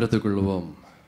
எடுத்துக்கொள்வோம்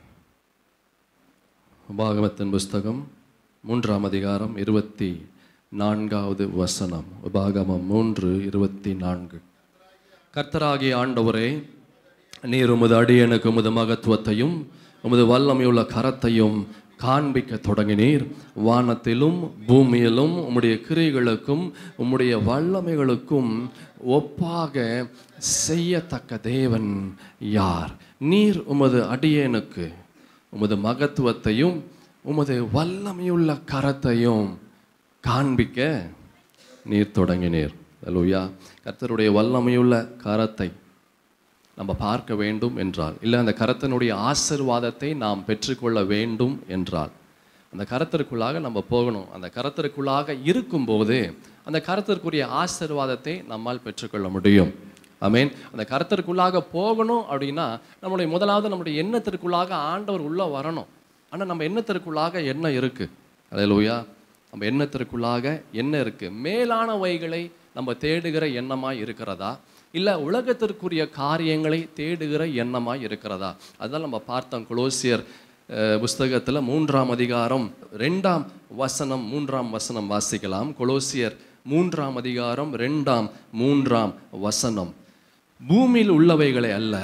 உபாகமத்தின் புஸ்தகம் மூன்றாம் அதிகாரம் இருபத்தி நான்காவது வசனம் உபாகமம் மூன்று இருபத்தி நான்கு கர்த்தராகிய ஆண்டவரே நீர் உமது அடியனுக்கு உமது மகத்துவத்தையும் உமது வல்லமையுள்ள கரத்தையும் காண்பிக்க தொடங்கினீர் வானத்திலும் பூமியிலும் உம்முடைய கிரிகளுக்கும் உம்முடைய வல்லமைகளுக்கும் ஒப்பாக செய்யத்தக்க தேவன் யார் நீர் உமது அடியேனுக்கு உமது மகத்துவத்தையும் உமது வல்லமையுள்ள கரத்தையும் காண்பிக்க நீர் தொடங்கினீர் அல்லூயா கர்த்தருடைய வல்லமையுள்ள கரத்தை நம்ம பார்க்க வேண்டும் என்றால் இல்லை அந்த கரத்தினுடைய ஆசிர்வாதத்தை நாம் பெற்றுக்கொள்ள வேண்டும் என்றால் அந்த கரத்திற்குள்ளாக நம்ம போகணும் அந்த கரத்திற்குள்ளாக இருக்கும்போது அந்த கரத்திற்குரிய ஆசிர்வாதத்தை நம்மால் பெற்றுக்கொள்ள முடியும் ஆமீன் அந்த கரத்திற்குள்ளாக போகணும் அப்படின்னா நம்முடைய முதலாவது நம்முடைய எண்ணத்திற்குள்ளாக ஆண்டவர் உள்ள வரணும் ஆனால் நம்ம எண்ணத்திற்குள்ளாக என்ன இருக்கு அலையலூயா நம்ம எண்ணத்திற்குள்ளாக என்ன இருக்கு மேலானவைகளை நம்ம தேடுகிற எண்ணமாய் இருக்கிறதா இல்லை உலகத்திற்குரிய காரியங்களை தேடுகிற எண்ணமாய் இருக்கிறதா அதெல்லாம் நம்ம பார்த்தோம் குலோசியர் புஸ்தகத்தில் மூன்றாம் அதிகாரம் ரெண்டாம் வசனம் மூன்றாம் வசனம் வாசிக்கலாம் கொலோசியர் மூன்றாம் அதிகாரம் ரெண்டாம் மூன்றாம் வசனம் பூமியில் உள்ளவைகளை அல்ல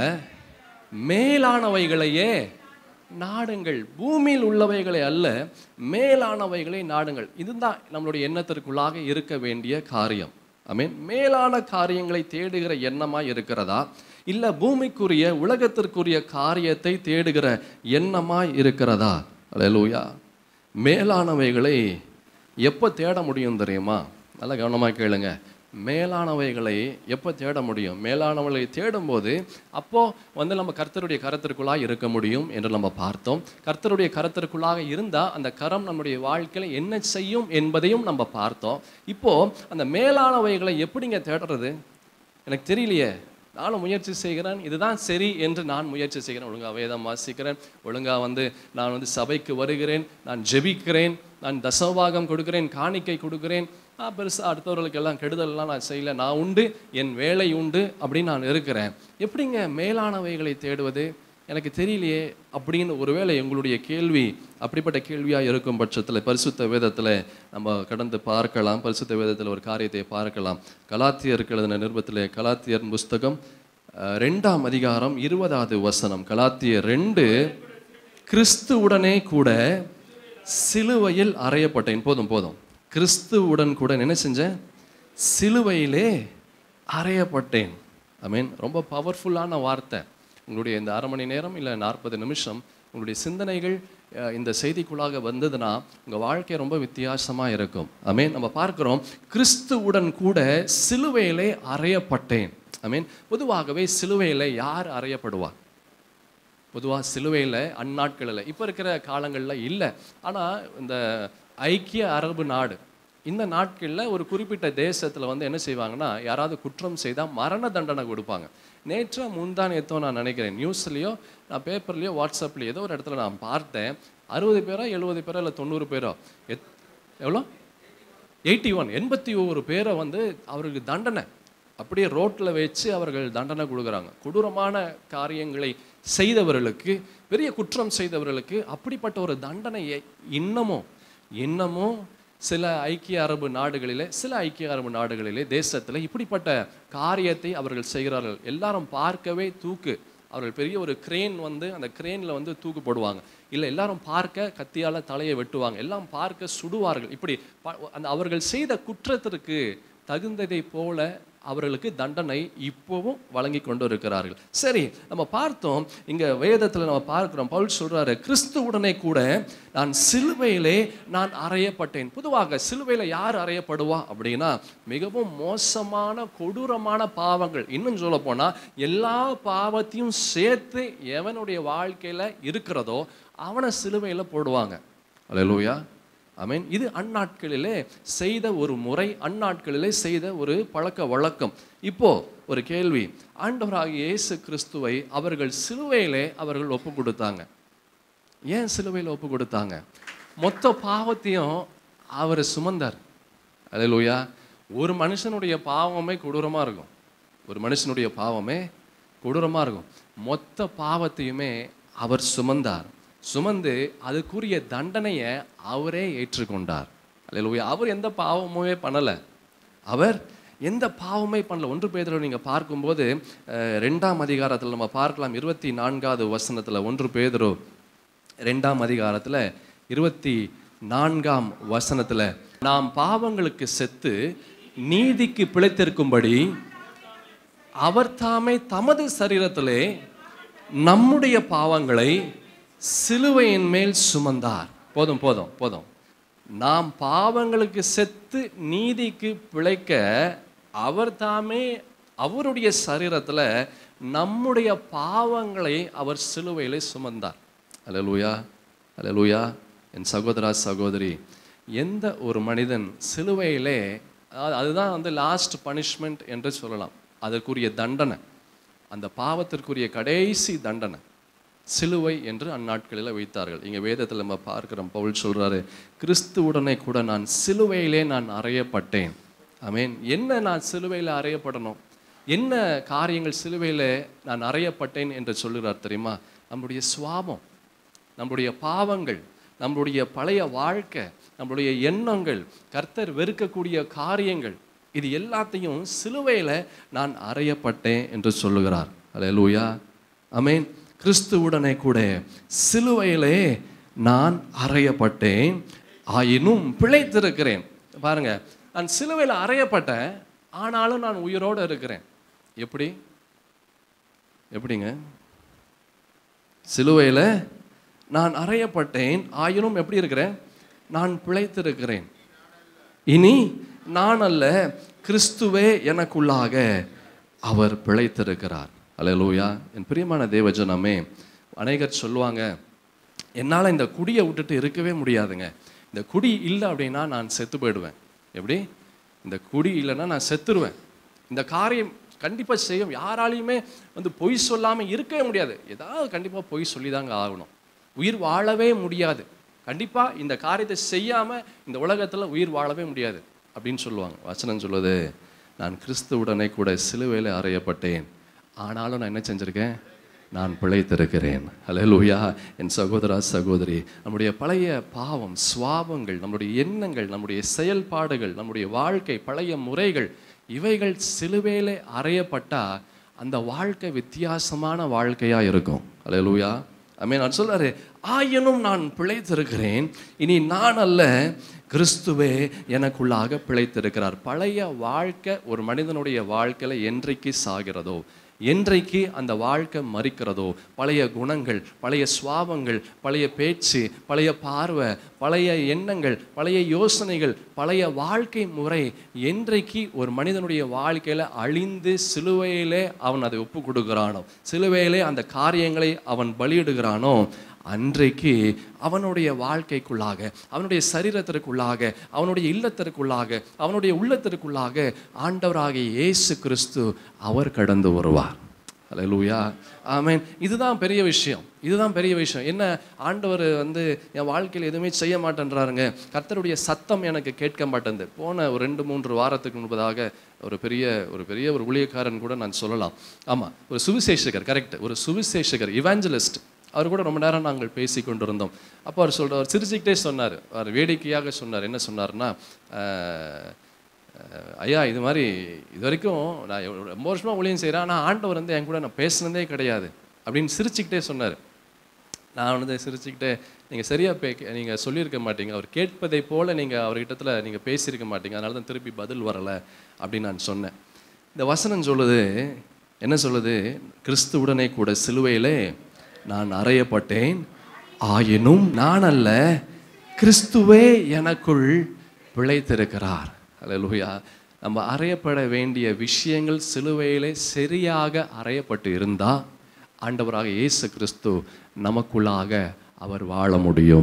மேலானவைகளையே நாடுங்கள் பூமியில் உள்ளவைகளை அல்ல மேலானவைகளை நாடுங்கள் இதுதான் நம்மளுடைய எண்ணத்திற்குள்ளாக இருக்க வேண்டிய காரியம் ஐ மீன் மேலான காரியங்களை தேடுகிற எண்ணமாய் இருக்கிறதா இல்லை பூமிக்குரிய உலகத்திற்குரிய காரியத்தை தேடுகிற எண்ணமாய் இருக்கிறதா அலையலூயா மேலானவைகளை எப்போ தேட முடியும் தெரியுமா நல்லா கவனமாக கேளுங்க மேலானவைகளை எப்போ தேட முடியும் மேலானவைகளை தேடும்போது அப்போது வந்து நம்ம கர்த்தருடைய கரத்திற்குள்ளாக இருக்க முடியும் என்று நம்ம பார்த்தோம் கர்த்தருடைய கரத்திற்குள்ளாக இருந்தால் அந்த கரம் நம்முடைய வாழ்க்கையில் என்ன செய்யும் என்பதையும் நம்ம பார்த்தோம் இப்போது அந்த மேலானவைகளை எப்படிங்க தேடுறது எனக்கு தெரியலையே நானும் முயற்சி செய்கிறேன் இதுதான் சரி என்று நான் முயற்சி செய்கிறேன் ஒழுங்காக வேதம் வாசிக்கிறேன் ஒழுங்காக வந்து நான் வந்து சபைக்கு வருகிறேன் நான் ஜெபிக்கிறேன் நான் தசவாகம் கொடுக்கிறேன் காணிக்கை கொடுக்கிறேன் நான் பெருசாக அடுத்தவர்களுக்கு எல்லாம் கெடுதல்லாம் நான் செய்யல நான் உண்டு என் வேலை உண்டு அப்படின்னு நான் இருக்கிறேன் எப்படிங்க மேலானவைகளை தேடுவது எனக்கு தெரியலையே அப்படின்னு ஒருவேளை எங்களுடைய கேள்வி அப்படிப்பட்ட கேள்வியாக இருக்கும் பட்சத்தில் பரிசுத்த வேதத்தில் நம்ம கடந்து பார்க்கலாம் பரிசுத்த வேதத்தில் ஒரு காரியத்தை பார்க்கலாம் கலாத்தியருக்கு எழுதின நிருபத்தில் கலாத்தியர் புஸ்தகம் அஹ், ரெண்டாம் அதிகாரம் இருபதாவது வசனம் கலாத்தியர் ரெண்டு கிறிஸ்துவுடனே கூட சிலுவையில் அறையப்பட்டேன் போதும் போதும் கிறிஸ்துவுடன் கூட என்ன செஞ்சேன் சிலுவையிலே அறையப்பட்டேன் ஐ மீன் ரொம்ப பவர்ஃபுல்லான வார்த்தை உங்களுடைய இந்த அரை மணி நேரம் இல்லை நாற்பது நிமிஷம் உங்களுடைய சிந்தனைகள் அஹ், இந்த செய்திக்குள்ளாக வந்ததுன்னா உங்கள் வாழ்க்கை ரொம்ப வித்தியாசமாக இருக்கும் ஐ மீன் நம்ம பார்க்குறோம் கிறிஸ்துவுடன் கூட சிலுவையிலே அறையப்பட்டேன் ஐ மீன் பொதுவாகவே சிலுவையில் யார் அறையப்படுவா பொதுவாக சிலுவையில் அந்நாட்களில் இப்போ இருக்கிற காலங்களில் இல்லை ஆனால் இந்த ஐக்கிய அரபு நாடு இந்த நாட்களில் ஒரு குறிப்பிட்ட தேசத்தில் வந்து என்ன செய்வாங்கன்னா யாராவது குற்றம் செய்தால் மரண தண்டனை கொடுப்பாங்க நேற்று முந்தானியத்தோ நான் நினைக்கிறேன் நியூஸ்லேயோ நான் பேப்பர்லேயோ வாட்ஸ்அப்லேயோ ஏதோ ஒரு இடத்துல நான் பார்த்தேன் அறுபது பேரோ எழுபது பேரோ இல்லை தொண்ணூறு பேரோ எத் எவ்வளோ எயிட்டி ஒன் எண்பத்தி ஒரு பேரை வந்து அவருக்கு தண்டனை அப்படியே ரோட்டில் வச்சு அவர்கள் தண்டனை கொடுக்குறாங்க கொடூரமான காரியங்களை செய்தவர்களுக்கு பெரிய குற்றம் செய்தவர்களுக்கு அப்படிப்பட்ட ஒரு தண்டனையை இன்னமும் இன்னமும் சில ஐக்கிய அரபு நாடுகளிலே சில ஐக்கிய அரபு நாடுகளிலே தேசத்தில் இப்படிப்பட்ட காரியத்தை அவர்கள் செய்கிறார்கள் எல்லாரும் பார்க்கவே தூக்கு அவர்கள் பெரிய ஒரு கிரேன் வந்து அந்த கிரேனில் வந்து தூக்கு போடுவாங்க இல்லை எல்லாரும் பார்க்க கத்தியால் தலையை வெட்டுவாங்க எல்லாம் பார்க்க சுடுவார்கள் இப்படி ப- அந்த அவர்கள் செய்த குற்றத்திற்கு தகுந்ததை போல அவர்களுக்கு தண்டனை இப்போவும் வழங்கி கொண்டு இருக்கிறார்கள் சரி நம்ம பார்த்தோம் இங்க வேதத்துல நம்ம பார்க்கிறோம் பவுல் சொல்றாரு கிறிஸ்துவுடனே கூட நான் சிலுவையிலே நான் அறையப்பட்டேன் பொதுவாக சிலுவையில யார் அறையப்படுவா அப்படின்னா மிகவும் மோசமான கொடூரமான பாவங்கள் இன்னும் சொல்ல போனா எல்லா பாவத்தையும் சேர்த்து எவனுடைய வாழ்க்கையில இருக்கிறதோ அவனை சிலுவையில போடுவாங்க அல்லேலூயா ஆமென் இது அந்நாட்களிலே செய்த ஒரு முறை அந்நாட்களிலே செய்த ஒரு பழக்க வழக்கம் இப்போ ஒரு கேள்வி ஆண்டவராகிய இயேசு கிறிஸ்துவை அவர்கள் சிலுவையிலே அவர்கள் ஒப்பு கொடுத்தாங்க ஏன் சிலுவையில் ஒப்பு கொடுத்தாங்க மொத்த பாவத்தையும் அவர் சுமந்தார் அல்லேலூயா ஒரு மனுஷனுடைய பாவமே கொடூரமாக இருக்கும் ஒரு மனுஷனுடைய பாவமே கொடூரமாக இருக்கும் மொத்த பாவத்தையுமே அவர் சுமந்தார் சுமந்து அதுக்குரிய தண்டனையை அவரே ஏற்றுக்கொண்டார் அல்லேலூயா அவர் எந்த பாவமுமே பண்ணலை அவர் எந்த பாவமே பண்ணல ஒன்று பேதர் நீங்கள் பார்க்கும்போது அஹ், ரெண்டாம் அதிகாரத்தில் நம்ம பார்க்கலாம் இருபத்தி நான்காவது வசனத்தில் ஒன்று பேதரோ ரெண்டாம் அதிகாரத்தில் இருபத்தி நான்காம் வசனத்தில் நாம் பாவங்களுக்கு செத்து நீதிக்கு பிழைத்திருக்கும்படி அவர் தாமே தமது சரீரத்திலே நம்முடைய பாவங்களை சிலுவையின் மேல் சுமந்தார் போதும் போதும் போதும் நாம் பாவங்களுக்கு செத்து நீதிக்கு பிழைக்க அவர் தாமே அவருடைய சரீரத்தில் நம்முடைய பாவங்களை அவர் சிலுவையிலே சுமந்தார் அல்லேலூயா அல்லேலூயா என் சகோதரா சகோதரி எந்த ஒரு மனிதன் சிலுவையிலே அதாவது அதுதான் வந்து லாஸ்ட் பனிஷ்மெண்ட் என்று சொல்லலாம் அதற்குரிய தண்டனை அந்த பாவத்திற்குரிய கடைசி தண்டனை சிலுவை என்று அந்நாட்களில் வைத்தார்கள் இங்கே வேதத்தில் நம்ம பார்க்கிறோம் பவுல் சொல்றாரு கிறிஸ்துவுடனே கூட நான் சிலுவையிலே நான் அறையப்பட்டேன் ஆமென் என்ன நான் சிலுவையில் அறையப்படணும் என்ன காரியங்கள் சிலுவையில் நான் அறையப்பட்டேன் என்று சொல்லுகிறார் தெரியுமா நம்முடைய சுவாபம் நம்முடைய பாவங்கள் நம்முடைய பழைய வாழ்க்கை நம்முடைய எண்ணங்கள் கர்த்தர் வெறுக்கக்கூடிய காரியங்கள் இது எல்லாத்தையும் சிலுவையில் நான் அறையப்பட்டேன் என்று சொல்லுகிறார் அல்லேலூயா அமேன் கிறிஸ்துவுடனே கூட சிலுவையிலே நான் அறையப்பட்டேன் ஆயினும் பிழைத்திருக்கிறேன் பாருங்க நான் சிலுவையில் அறையப்பட்டேன் ஆனாலும் நான் உயிரோடு இருக்கிறேன் எப்படி எப்படிங்க சிலுவையில் நான் அறையப்பட்டேன் ஆயினும் எப்படி இருக்கிறேன் நான் பிழைத்திருக்கிறேன் இனி நான் அல்ல கிறிஸ்துவே எனக்குள்ளாக அவர் பிழைத்திருக்கிறார் அல்லேலூயா என் பிரியமான தேவஜனமே அநேகர் சொல்லுவாங்க என்னால் இந்த குடியை விட்டுட்டு இருக்கவே முடியாதுங்க இந்த குடி இல்லை அப்படின்னா நான் செத்து போயிடுவேன் எப்படி இந்த குடி இல்லைன்னா நான் செத்துருவேன் இந்த காரியம் கண்டிப்பாக செய்யும் யாராலையுமே வந்து பொய் சொல்லாமல் இருக்கவே முடியாது ஏதாவது கண்டிப்பாக பொய் சொல்லி தாங்க ஆகணும் உயிர் வாழவே முடியாது கண்டிப்பாக இந்த காரியத்தை செய்யாமல் இந்த உலகத்தில் உயிர் வாழவே முடியாது அப்படின்னு சொல்லுவாங்க வசனம் சொல்லுது நான் கிறிஸ்துவுடனே கூட சிலுவையில் அறையப்பட்டேன் ஆனாலும் நான் என்ன செஞ்சுருக்கேன் நான் பிழைத்திருக்கிறேன் அல்லேலூயா என் சகோதரா சகோதரி நம்முடைய பழைய பாவம் சுவாபங்கள் நம்முடைய எண்ணங்கள் நம்முடைய செயல்பாடுகள் நம்முடைய வாழ்க்கை பழைய முறைகள் இவைகள் சிலுவையிலே அறையப்பட்டா அந்த வாழ்க்கை வித்தியாசமான வாழ்க்கையா இருக்கும் அல்லேலூயா ஐ நான் சொல்றாரு ஆயினும் நான் பிழைத்திருக்கிறேன் இனி நான் அல்ல கிறிஸ்துவே எனக்குள்ளாக பிழைத்திருக்கிறார் பழைய வாழ்க்கை ஒரு மனிதனுடைய வாழ்க்கையில என்றைக்கு சாகிறதோ என்றைக்கு அந்த வாழ்க்கை மறிக்கிறதோ பழைய குணங்கள் பழைய சுவாபங்கள் பழைய பேச்சு பழைய பார்வை பழைய எண்ணங்கள் பழைய யோசனைகள் பழைய வாழ்க்கை முறை என்றைக்கு ஒரு மனிதனுடைய வாழ்க்கையில அழிந்து சிலுவையிலே அவன் அதை ஒப்பு கொடுக்கிறானோ சிலுவையிலே அந்த காரியங்களை அவன் பலியிடுகிறானோ அன்றைக்கு அவனுடைய வாழ்க்கைக்குள்ளாக அவனுடைய சரீரத்திற்குள்ளாக அவனுடைய இல்லத்திற்குள்ளாக அவனுடைய உள்ளத்திற்குள்ளாக ஆண்டவராகிய இயேசு கிறிஸ்து அவர் கடந்து வருவார் அல்லேலூயா ஆமென் இதுதான் பெரிய விஷயம் இதுதான் பெரிய விஷயம் என்ன ஆண்டவர் வந்து என் வாழ்க்கையில் எதுவுமே செய்ய மாட்டேன்றாருங்க கர்த்தருடைய சத்தம் எனக்கு கேட்க மாட்டேங்குது போன ஒரு ரெண்டு மூன்று வாரத்துக்கு முன்பதாக ஒரு பெரிய ஒரு பெரிய ஒரு ஊழியக்காரன் கூட நான் சொல்லலாம் ஆமாம் ஒரு சுவிசேஷகர் கரெக்ட் ஒரு சுவிசேஷகர் இவாஞ்சலிஸ்ட் அவர் கூட ரொம்ப நேரம் நாங்கள் பேசி கொண்டிருந்தோம் அப்போ அவர் சொல்றார் அவர் சிரிச்சுக்கிட்டே சொன்னார் அவர் வேடிக்கையாக சொன்னார் என்ன சொன்னார்னா ஆஹ், ஆஹ், ஐயா இது மாதிரி இது வரைக்கும் நான் எவ்வளவு- ரொம்ப வருஷமாக ஊழியம் செய்கிறேன் ஆனால் ஆண்டவர் வந்து என் கூட நான் பேசுனதே கிடையாது அப்படின்னு சிரிச்சுக்கிட்டே சொன்னார் நான் வந்து சிரிச்சுக்கிட்டே நீங்கள் சரியாக பே நீங்கள் சொல்லியிருக்க மாட்டீங்க அவர் கேட்பதை போல் நீங்கள் அவர்கிட்டத்தில் நீங்கள் பேசியிருக்க மாட்டீங்க அதனால தான் திருப்பி பதில் வரலை அப்படின்னு நான் சொன்னேன் இந்த வசனம் சொல்லுது என்ன சொல்லுது கிறிஸ்துவுடனே கூட சிலுவையிலே நான் அறையப்பட்டேன் ஆயினும் நான் அல்ல கிறிஸ்துவே எனக்குள் பிழைத்திருக்கிறார் அல்லேலூயா நம்ம அறையப்பட வேண்டிய விஷயங்கள் சிலுவையிலே சரியாக அறையப்பட்டு இருந்தால் ஆண்டவராக இயேசு கிறிஸ்து நமக்குள்ளாக அவர் வாழ முடியும்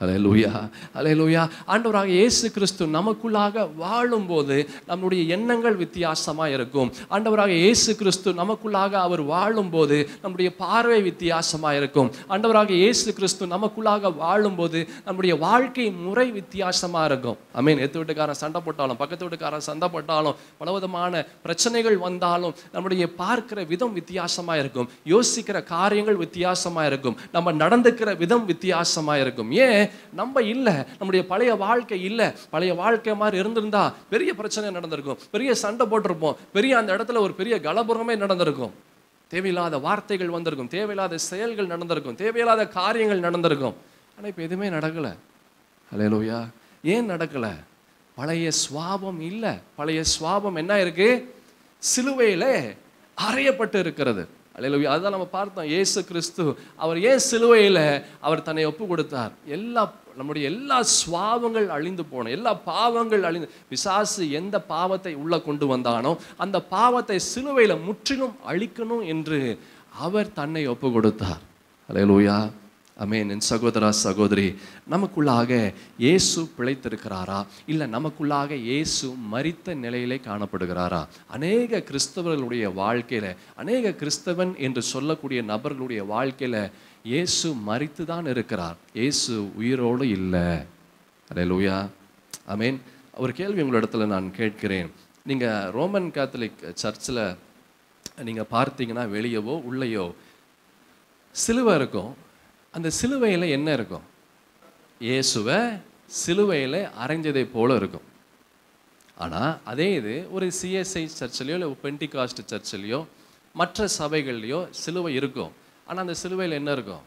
அலையலூயா அலையலூயா ஆண்டவராக இயேசு கிறிஸ்து நமக்குள்ளாக வாழும்போது நம்முடைய எண்ணங்கள் வித்தியாசமா இருக்கும் ஆண்டவராக இயேசு கிறிஸ்து நமக்குள்ளாக அவர் வாழும்போது நம்முடைய பார்வை வித்தியாசமா இருக்கும் ஆண்டவராக இயேசு கிறிஸ்து நமக்குள்ளாக வாழும்போது நம்முடைய வாழ்க்கை முறை வித்தியாசமா இருக்கும் அமீன் எத்து வீட்டுக்காரன் சண்டை போட்டாலும் பக்கத்து வீட்டுக்காரன் சண்டை போட்டாலும் பலவிதமான பிரச்சனைகள் வந்தாலும் நம்முடைய பார்க்கிற விதம் வித்தியாசமா இருக்கும் யோசிக்கிற காரியங்கள் வித்தியாசமா இருக்கும் நம்ம நடந்துக்கிற விதம் வித்தியாசமா இருக்கும் ஏன் நம்ம இல்லை நம்முடைய பழைய வாழ்க்கை இல்லை பழைய வாழ்க்கை மாதிரி இருந்திருந்தா பெரிய பிரச்சனை நடந்திருக்கும் பெரிய சண்டை போட்டிருப்போம் பெரிய அந்த இடத்துல ஒரு பெரிய கலபுரமே நடந்திருக்கும் தேவையில்லாத வார்த்தைகள் வந்திருக்கும் தேவையில்லாத செயல்கள் நடந்திருக்கும் தேவையில்லாத காரியங்கள் நடந்திருக்கும் ஆனா இப்போ எதுவுமே நடக்கலை ஹalleluya ஏன் நடக்கல பழைய சுவாபம் இல்லை பழைய சுவாபம் என்ன இருக்கு சிலுவையில அறையப்பட்டு இருக்கிறது ஹalleluya அதுதான் நம்ம பார்த்தோம் இயேசு கிறிஸ்து அவர் ஏன் சிலுவையில அவர் தன்னை ஒப்பு கொடுத்தார் எல்லா நம்முடைய எல்லா சுவாபங்கள் அழிந்து போன எல்லா பாவங்கள் அழிந்து பிசாசு எந்த பாவத்தை உள்ள கொண்டு வந்தானோ அந்த பாவத்தை சிலுவையில முற்றிலும் அழிக்கணும் என்று அவர் தன்னை ஒப்பு கொடுத்தார் ஹalleluya அமேன் என் சகோதரா சகோதரி நமக்குள்ளாக இயேசு பிழைத்திருக்கிறாரா இல்லை நமக்குள்ளாக இயேசு மரித்த நிலையிலே காணப்படுகிறாரா அநேக கிறிஸ்தவர்களுடைய வாழ்க்கையில அநேக கிறிஸ்தவன் என்று சொல்லக்கூடிய நபர்களுடைய வாழ்க்கையில இயேசு மரித்து தான் இருக்கிறார் இயேசு உயிரோடு இல்லை அலையலூயா அமேன் ஒரு கேள்வி உங்களிடத்துல நான் கேட்கிறேன் நீங்க ரோமன் கேத்தலிக் சர்ச்சில் நீங்க பார்த்தீங்கன்னா வெளியவோ உள்ளேயோ சிலுவை இருக்கும் அந்த சிலுவையில் என்ன இருக்கும் இயேசுவை சிலுவையில் அரைஞ்சதை போல இருக்கும் ஆனால் அதே இது ஒரு சிஎஸ்ஐ சர்ச்சிலையோ இல்லை பென்டிகாஸ்ட் சர்ச்சிலையோ மற்ற சபைகள்லையோ சிலுவை இருக்கும் ஆனால் அந்த சிலுவையில் என்ன இருக்கும்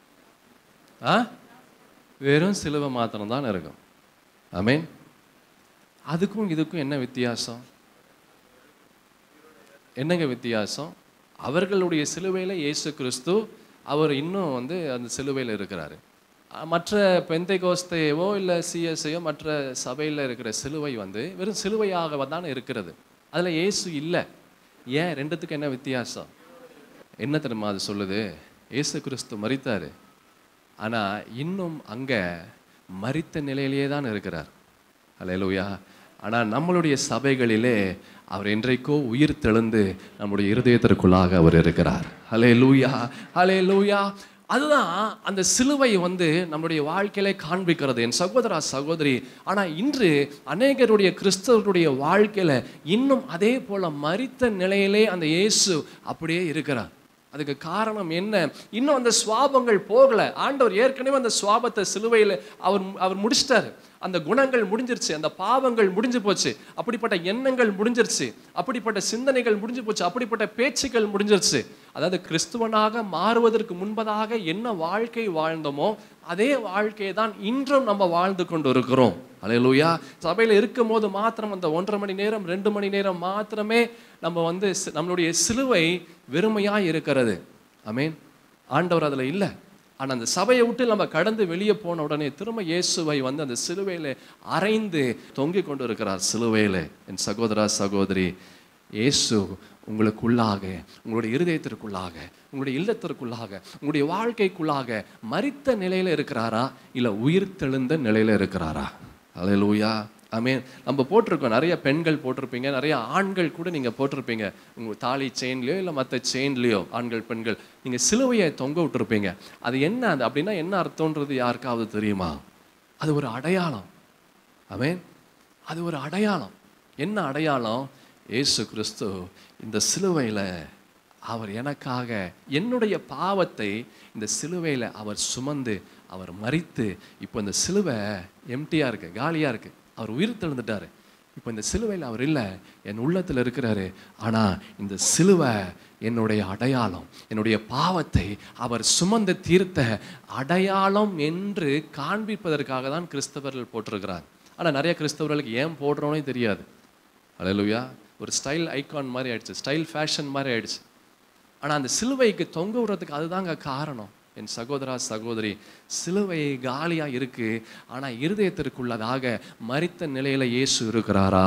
ஆ வெறும் சிலுவை மாத்திரம்தான் இருக்கும் ஆமீன் அதுக்கும் இதுக்கும் என்ன வித்தியாசம் என்னங்க வித்தியாசம் அவர்களுடைய சிலுவையில் இயேசு கிறிஸ்து அவர் இன்னும் வந்து அந்த சிலுவையில் இருக்கிறாரு அஹ் மற்ற பெந்தை கோஸ்தையவோ இல்லை சிஎஸ்ஐயோ மற்ற சபையில் இருக்கிற சிலுவை வந்து வெறும் சிலுவையாக தான் இருக்கிறது அதில் இயேசு இல்லை ஏன் ரெண்டுத்துக்கு என்ன வித்தியாசம் என்ன தெரியுமா அது சொல்லுது இயேசு கிறிஸ்து மரித்தாரு ஆனால் இன்னும் அங்கே மரித்த நிலையிலேயே தான் இருக்கிறார் அல்லேலூயா ஆனால் நம்மளுடைய சபைகளிலே அவர் என்றைக்கோ உயிர் தெழுந்து நம்முடைய இருதயத்திற்குள்ளாக அவர் இருக்கிறார் ஹலே லூயா ஹலே லூயா அதுதான் அந்த சிலுவை வந்து நம்மளுடைய வாழ்க்கையிலே காண்பிக்கிறது என் சகோதரா சகோதரி ஆனால் இன்று அநேகருடைய கிறிஸ்தவருடைய வாழ்க்கையில இன்னும் அதே போல மரித்த நிலையிலே அந்த இயேசு அப்படியே இருக்கிறார் அதுக்கு காரணம் என்ன இன்னும் அந்த சுவாபங்கள் போகல ஆண்டவர் ஏற்கனவே அந்த சுவாபத்தை சிலுவையில் அவர் அவர் முடிச்சிட்டாரு அந்த குணங்கள் முடிஞ்சிருச்சு அந்த பாவங்கள் முடிஞ்சு போச்சு அப்படிப்பட்ட எண்ணங்கள் முடிஞ்சிருச்சு அப்படிப்பட்ட சிந்தனைகள் முடிஞ்சு போச்சு அப்படிப்பட்ட பேச்சுக்கள் முடிஞ்சிருச்சு அதாவது கிறிஸ்துவனாக மாறுவதற்கு முன்பதாக என்ன வாழ்க்கை வாழ்ந்தோமோ அதே வாழ்க்கையை தான் இன்றும் நம்ம வாழ்ந்து கொண்டு இருக்கிறோம் அலையலூயா சபையில் இருக்கும் போது மாத்திரம் அந்த ஒன்றரை மணி நேரம் ரெண்டு மணி நேரம் மாத்திரமே நம்ம வந்து சி- நம்மளுடைய சிலுவை வெறுமையாக இருக்கிறது அமீன் ஆண்டவர் அதில் இல்லை ஆனால் அந்த சபையை விட்டு நம்ம கடந்து வெளியே போன உடனே திரும்ப இயேசுவை வந்து அந்த சிலுவையில் அரைந்து தொங்கிக் கொண்டு இருக்கிறார் சிலுவையில் என் சகோதரா சகோதரி இயேசு உங்களுக்குள்ளாக உங்களுடைய இருதயத்திற்குள்ளாக உங்களுடைய இல்லத்திற்குள்ளாக உங்களுடைய வாழ்க்கைக்குள்ளாக மரித்த நிலையில இருக்கிறாரா இல்லை உயிர் தெழுந்த நிலையில இருக்கிறாரா அல்லேலூயா ஆமென் நம்ம போட்டிருக்கோம் நிறைய பெண்கள் போட்டிருப்பீங்க நிறைய ஆண்கள் கூட நீங்கள் போட்டிருப்பீங்க உங்கள் தாலி செயின்லையோ இல்லை மற்ற செயின்லையோ ஆண்கள் பெண்கள் நீங்கள் சிலுவையை தொங்க விட்டுருப்பீங்க அது என்ன அது அப்படின்னா என்ன அர்த்தம்ன்றது யாருக்காவது தெரியுமா அது ஒரு அடையாளம் ஆமென் அது ஒரு அடையாளம் என்ன அடையாளம் இயேசு கிறிஸ்து இந்த சிலுவையில் அவர் எனக்காக என்னுடைய பாவத்தை இந்த சிலுவையில் அவர் சுமந்து அவர் மரித்து இப்போ இந்த சிலுவை எம்டியாக இருக்கு காலியாக இருக்கு அவர் உயிர் தெழுந்துட்டாரு இப்போ இந்த சிலுவையில் அவர் இல்லை என் உள்ளத்தில் இருக்கிறாரு ஆனால் இந்த சிலுவை என்னுடைய அடையாளம் என்னுடைய பாவத்தை அவர் சுமந்து தீர்த்த அடையாளம் என்று காண்பிப்பதற்காக தான் கிறிஸ்தவர்கள் போட்டிருக்கிறார் ஆனால் நிறைய கிறிஸ்தவர்களுக்கு ஏன் போடுறோன்னே தெரியாது அல்லேலூயா ஒரு ஸ்டைல் ஐகான் மாதிரி ஆயிடுச்சு ஸ்டைல் ஃபேஷன் மாதிரி ஆயிடுச்சு ஆனால் அந்த சிலுவைக்கு தொங்க விடுறதுக்கு அதுதாங்க காரணம் என் சகோதரா சகோதரி சிலுவை காலியாக இருக்கு ஆனால் இருதயத்திற்குள்ளதாக மரித்த நிலையில இயேசு இருக்கிறாரா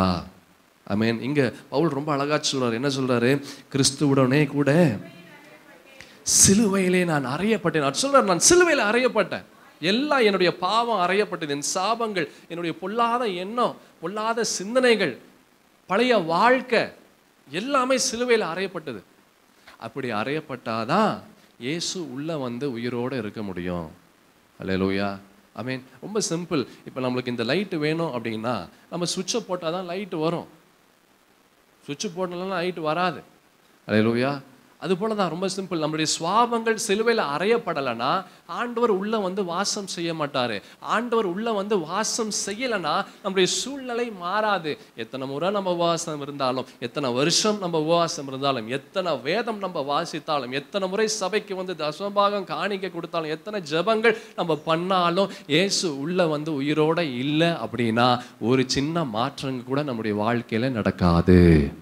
ஐ மீன் இங்க பவுல் ரொம்ப அழகா சொல்றாரு என்ன சொல்றாரு கிறிஸ்துவுடனே கூட சிலுவையிலே நான் அறையப்பட்டேன் அவர் சொல்றாரு நான் சிலுவையில் அறையப்பட்டேன் எல்லாம் என்னுடைய பாவம் அறையப்பட்டது என் சாபங்கள் என்னுடைய பொல்லாத எண்ணம் பொல்லாத சிந்தனைகள் பழைய வாழ்க்கை எல்லாமே சிலுவையில் அறையப்பட்டது அப்படி அறையப்பட்டாதான் இயேசு உள்ள வந்து உயிரோடு இருக்க முடியும் அல்லேலூயா ஐ மீன் ரொம்ப சிம்பிள் இப்போ நம்மளுக்கு இந்த லைட்டு வேணும் அப்படின்னா நம்ம சுவிட்சை போட்டால் தான் லைட்டு வரும் சுவிட்ச் போடலாம் லைட் வராது அல்லேலூயா அது போல தான் ரொம்ப சிம்பிள் நம்மளுடைய சுவாபங்கள் சிலுவையில் அறையப்படலைன்னா ஆண்டவர் உள்ள வந்து வாசம் செய்ய மாட்டாரு ஆண்டவர் உள்ள வந்து வாசம் செய்யலைன்னா நம்முடைய சூழ்நிலை மாறாது எத்தனை முறை நம்ம உபவாசம் இருந்தாலும் எத்தனை வருஷம் நம்ம உபவாசம் இருந்தாலும் எத்தனை வேதம் நம்ம வாசித்தாலும் எத்தனை முறை சபைக்கு வந்து தசமபாகம் காணிக்க கொடுத்தாலும் எத்தனை ஜெபங்கள் நம்ம பண்ணாலும் இயேசு உள்ள வந்து உயிரோட இல்லை அப்படின்னா ஒரு சின்ன மாற்றங்க கூட நம்முடைய வாழ்க்கையில நடக்காது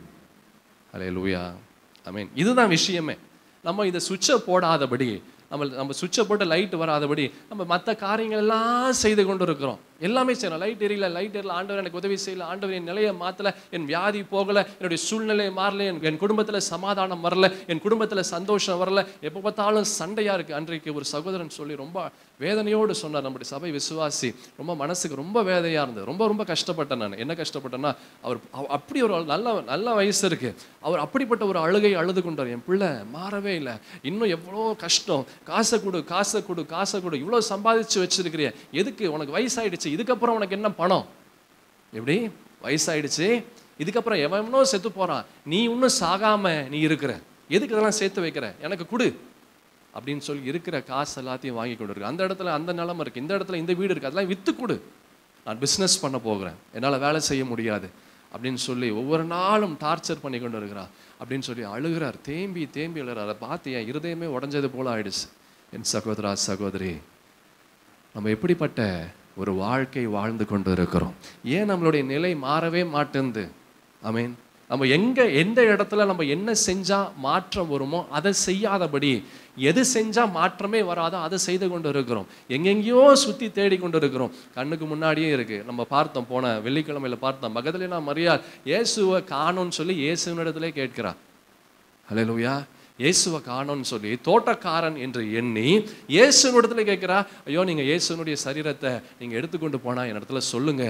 அலையலூயா ஐ மீன் இதுதான் விஷயமே நம்ம இதை சுவிட்சை போடாதபடி நம்ம நம்ம சுவிட்சை போட்டு லைட் வராதபடி நம்ம மற்ற காரியங்கள் எல்லாம் செய்து கொண்டு இருக்கிறோம் எல்லாமே செய்யணும் லைட் எரியல லைட் எரியல ஆண்டவர் எனக்கு உதவி செய்யல ஆண்டவர் என் நிலையை மாற்றல என் வியாதி போகல என்னுடைய சூழ்நிலை மாறல என் என் குடும்பத்தில் சமாதானம் வரல என் குடும்பத்தில் சந்தோஷம் வரல எப்போ பார்த்தாலும் சண்டையா இருக்கு அன்றைக்கு ஒரு சகோதரன் சொல்லி ரொம்ப வேதனையோடு சொன்னார் நம்முடைய சபை விசுவாசி ரொம்ப மனசுக்கு ரொம்ப வேதையா இருந்தது ரொம்ப ரொம்ப கஷ்டப்பட்டேன் நான் என்ன கஷ்டப்பட்டேன்னா அவர் அவ- அப்படி ஒரு நல்ல நல்ல வயசு இருக்கு அவர் அப்படிப்பட்ட ஒரு அழுகை அழுது கொண்டார் என் பிள்ளை மாறவே இல்லை இன்னும் எவ்வளோ கஷ்டம் காசை கொடு காசை கொடு காசை கொடு இவ்வளோ சம்பாதிச்சு வச்சிருக்கிறிய எதுக்கு உனக்கு வயசாயிடுச்சு இதுக்கப்புறம் உனக்கு என்ன பணம் எப்படி வயசாயிடுச்சு இதுக்கப்புறம் எவனோ செத்து போறான் நீ இன்னும் சாகாம நீ இருக்கிற எதுக்கு இதெல்லாம் சேர்த்து வைக்கிற எனக்கு கொடு அப்படின்னு சொல்லி இருக்கிற காசு எல்லாத்தையும் வாங்கி கொண்டு இருக்கு அந்த இடத்துல அந்த நிலைமை இருக்கு இந்த இடத்துல இந்த வீடு இருக்கு அதெல்லாம் வித்து கொடு நான் பிஸ்னஸ் பண்ண போகிறேன் என்னால் வேலை செய்ய முடியாது அப்படின்னு சொல்லி ஒவ்வொரு நாளும் டார்ச்சர் பண்ணி கொண்டு இருக்கிறார் அப்படின்னு சொல்லி அழுகிறார் தேம்பி தேம்பி அழுகிறார் அதை பார்த்து என் இருதயமே உடஞ்சது போல ஆயிடுச்சு என் சகோதரா சகோதரி நம்ம எப்படிப்பட்ட ஒரு வாழ்க்கை வாழ்ந்து கொண்டு இருக்கிறோம் ஏன் நம்மளுடைய நிலை மாறவே மாட்டேங்குது ஐ மீன் நம்ம எங்க எந்த இடத்துல நம்ம என்ன செஞ்சா மாற்றம் வருமோ அதை செய்யாதபடி எது செஞ்சா மாற்றமே வராதோ அதை செய்து கொண்டு இருக்கிறோம் எங்கெங்கேயோ சுத்தி தேடி கொண்டு இருக்கிறோம் கண்ணுக்கு முன்னாடியே இருக்கு நம்ம பார்த்தோம் போன வெள்ளிக்கிழமையில பார்த்தோம் மகதலினா மரியாள் இயேசுவை காணோன்னு சொல்லி இயேசுவினிடத்திலே கேட்கிறார் ஹalleluya இயேசுவை காணோன்னு சொல்லி தோட்டக்காரன் என்று எண்ணி இயேசுவினிடத்துல கேட்கிறா ஐயோ நீங்க இயேசுனுடைய சரீரத்தை நீங்க எடுத்துக்கொண்டு போனா என் இடத்துல சொல்லுங்க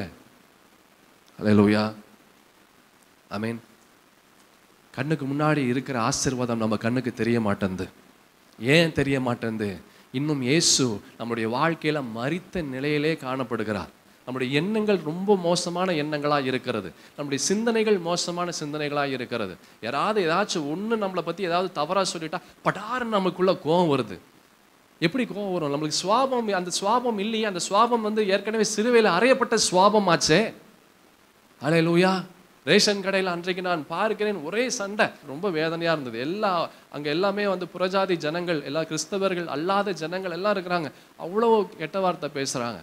ஹalleluya ஆமென் கண்ணுக்கு முன்னாடி இருக்கிற ஆசீர்வாதம் நம்ம கண்ணுக்கு தெரிய மாட்டேங்குது ஏன் தெரிய மாட்டேங்குது இன்னும் இயேசு நம்முடைய வாழ்க்கையில மரித்த நிலையிலே காணப்படுகிறார் நம்முடைய எண்ணங்கள் ரொம்ப மோசமான எண்ணங்களா இருக்கிறது நம்முடைய சிந்தனைகள் மோசமான சிந்தனைகளா இருக்கிறது யாராவது ஏதாச்சும் ஒண்ணு நம்மளை பத்தி ஏதாவது தவறா சொல்லிட்டா படாருன்னு நமக்குள்ள கோபம் வருது எப்படி கோபம் வரும் நம்மளுக்கு சுவாபம் அந்த சுவாபம் இல்லையே அந்த சுவாபம் வந்து ஏற்கனவே சிறுவையில் அறையப்பட்ட சுவாபம் ஆச்சே அலையலூயா ரேஷன் கடையில் அன்றைக்கு நான் பார்க்கிறேன் ஒரே சண்டை ரொம்ப வேதனையா இருந்தது எல்லா அங்க எல்லாமே வந்து புறஜாதி ஜனங்கள் எல்லா கிறிஸ்தவர்கள் அல்லாத ஜனங்கள் எல்லாம் இருக்கிறாங்க அவ்வளோ கெட்ட வார்த்தை பேசுறாங்க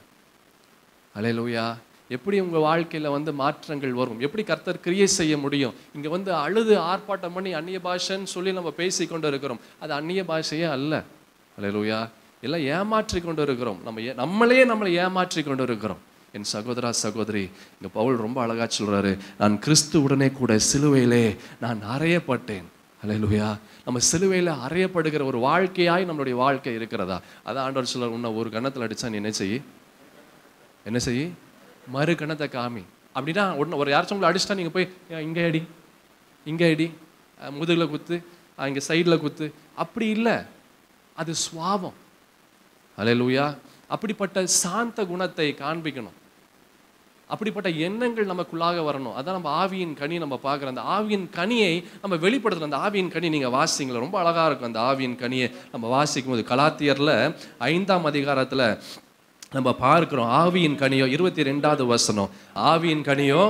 அலையலூயா எப்படி உங்க வாழ்க்கையில வந்து மாற்றங்கள் வரும் எப்படி கர்த்தர் கிரியை செய்ய முடியும் இங்க வந்து அழுது ஆர்ப்பாட்டம் பண்ணி அந்நிய பாஷைன்னு சொல்லி நம்ம பேசி கொண்டு இருக்கிறோம் அது அந்நிய பாஷையே அல்ல அலையலூயா எல்லாம் ஏமாற்றி கொண்டு இருக்கிறோம் நம்ம ஏ- நம்மளே நம்மளை ஏமாற்றி கொண்டு இருக்கிறோம் என் சகோதரா சகோதரி இங்க பவுல் ரொம்ப அழகா சொல்றாரு நான் கிறிஸ்துவுடனே கூட சிலுவையிலே நான் அறையப்பட்டேன் அல்லேலூயா நம்ம சிலுவையில அறையப்படுகிற ஒரு வாழ்க்கையாய் நம்மளுடைய வாழ்க்கை இருக்கிறதா அதான் ஆண்டவர் சொல்ற உன்னை ஒரு கணத்துல அடிச்சா நீ என்ன செய்ய என்ன செய்ய மறு கணத்தை காமி அப்படின்னா ஒன்று ஒரு யாராச்சும் உங்களை அடிச்சிட்டா நீங்கள் போய் "ஏன் இங்கே அடி இங்கே அடி அஹ் முதுகுல குத்து அஹ் இங்கே சைடில் குத்து அப்படி இல்லை அது சுவாபம் அலையலூயா அப்படிப்பட்ட சாந்த குணத்தை காண்பிக்கணும் அப்படிப்பட்ட எண்ணங்கள் நமக்குள்ளாக வரணும் அதான் நம்ம ஆவியின் கனி நம்ம பார்க்குறோம் அந்த ஆவியின் கனியை நம்ம வெளிப்படுத்துறோம் அந்த ஆவியின் கனி நீங்கள் வாசிங்களா ரொம்ப அழகா இருக்கும் அந்த ஆவியின் கனியை நம்ம வாசிக்கும் போது கலாத்தியர்ல ஐந்தாம் அதிகாரத்துல நம்ம பார்க்கிறோம் ஆவியின் கனியோ இருபத்தி ரெண்டாவது வசனம் ஆவியின் கனியோ